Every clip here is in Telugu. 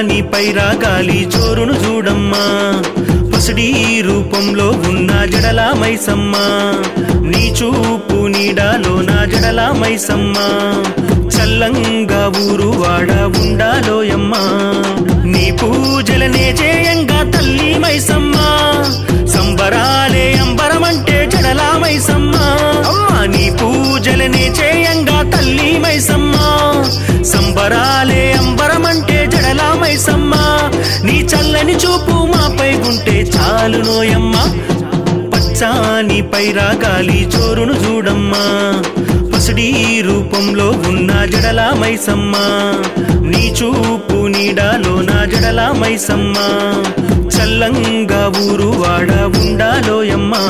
నీపై రాగాలి చోరును చూడమ్మా పసిడి రూపంలో ఉన్న జడలా మైసమ్మ నీ చూపు నీడాలో నా జడలా మైసమ్మ చల్లంగా ఊరు వాడ ఉండాలోయమ్మా నీ పూజలనే చేయంగా తల్లి మైసమ్మ సంబరాలే అంబరమంటే జడలా మైసమ్మ అమ్మా నీ పూజలనే చేయంగా తల్లి మైసమ్మ సంబరాలే అంబరమంటే జడలా మైసమ్మ నీ చల్లని చూపు మాపై ఉంటే చాలు నోయమ్మ పచ్చాని పై రాగాలి చోరును చూడమ్మా పసిడి రూపంలో ఉన్న జడలా మైసమ్మ నీ చూపు నీడాలో నా జడలా మైసమ్మ చల్లంగా ఊరు వాడ ఉండాలోయమ్మా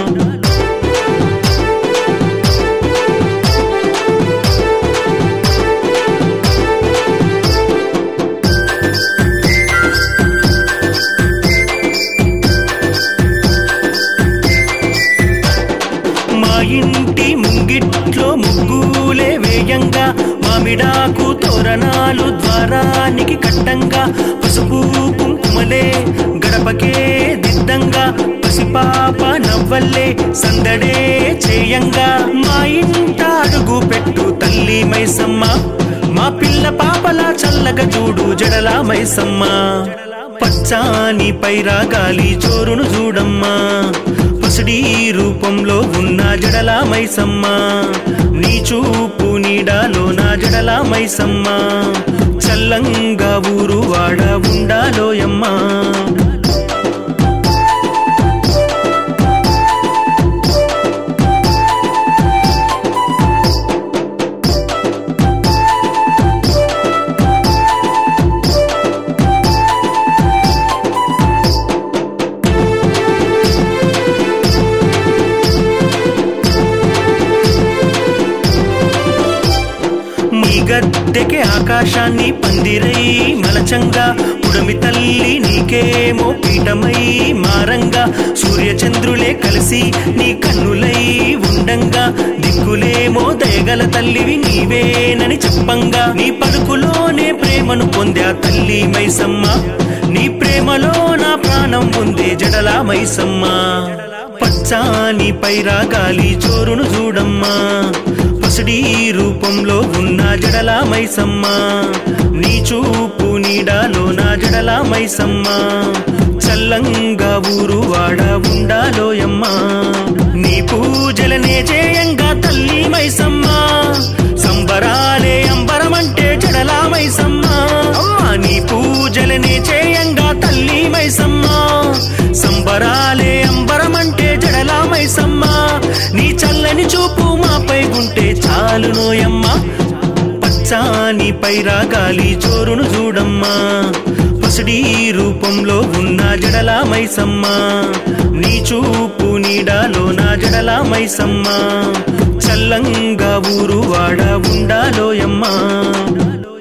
మా ఇంటి ముంగిట్లో ముగ్గులే వేయంగా మామిడాకు తోరణాలు ద్వారానికి కట్టంగా పసుపు కుంకుమలే గడపకే దిద్దంగా పసిపాప నవ్వల్లే సందడే చేయంగా మా ఇంట అడుగు పెట్టు తల్లి మైసమ్మ మా పిల్ల పాపలా చల్లగా చూడు జడలా మైసమ్మ పచ్చాని పై రాగాలి చోరును చూడమ్మా పసిడి రూపంలో ఉన్న జడలా మైసమ్మ నీ చూపు నీడాలో నా జడలా మైసమ్మ చల్లంగా ఊరు వాడ ఉండాలోయమ్మా మీ గద్దెకి ఆకాశాన్ని పందిరై మలచంగా పుడమి తల్లి నీకేమో పీఠమై మారంగా సూర్యచంద్రులే కలిసి నీ కన్నులై ఉండంగా దిక్కులేమో దయగల తల్లివి నీవేనని చెప్పంగా నీ పలుకులోనే ప్రేమను పొందా తల్లి మైసమ్మ నీ ప్రేమలో నా ప్రాణం ఉందే జడలా మైసమ్మ పచ్చాని పై రాగాలి చోరును చూడమ్మా పసిడి రూపంలో ఉన్న జడలా మైసమ్మ నీ చూపు నీడాలో నా జడలా మైసమ్మ చల్లంగా ఊరు వాడ ఉండాలోయమ్మా నీ పూజలనే చేయంగా తల్లి మైసమ్మ సంబరాలే అంబరమంటే జడలా మైసమ్మ అమ్మా నీ పూజలనే చేయంగా తల్లి మైసమ్మ సంబరాలే అంబరమంటే జడలా మైసమ్మ నీ చల్లని చూపు మాపై ఉంటే చాలు నోయమ్మ పచ్చాని పై రాగాలి చోరును చూడమ్మా పసిడి రూపంలో ఉన్న జడలా మైసమ్మ నీ చూపు నీడాలో నా జడలా మైసమ్మ చల్లంగా ఊరు వాడ ఉండాలోయమ్మా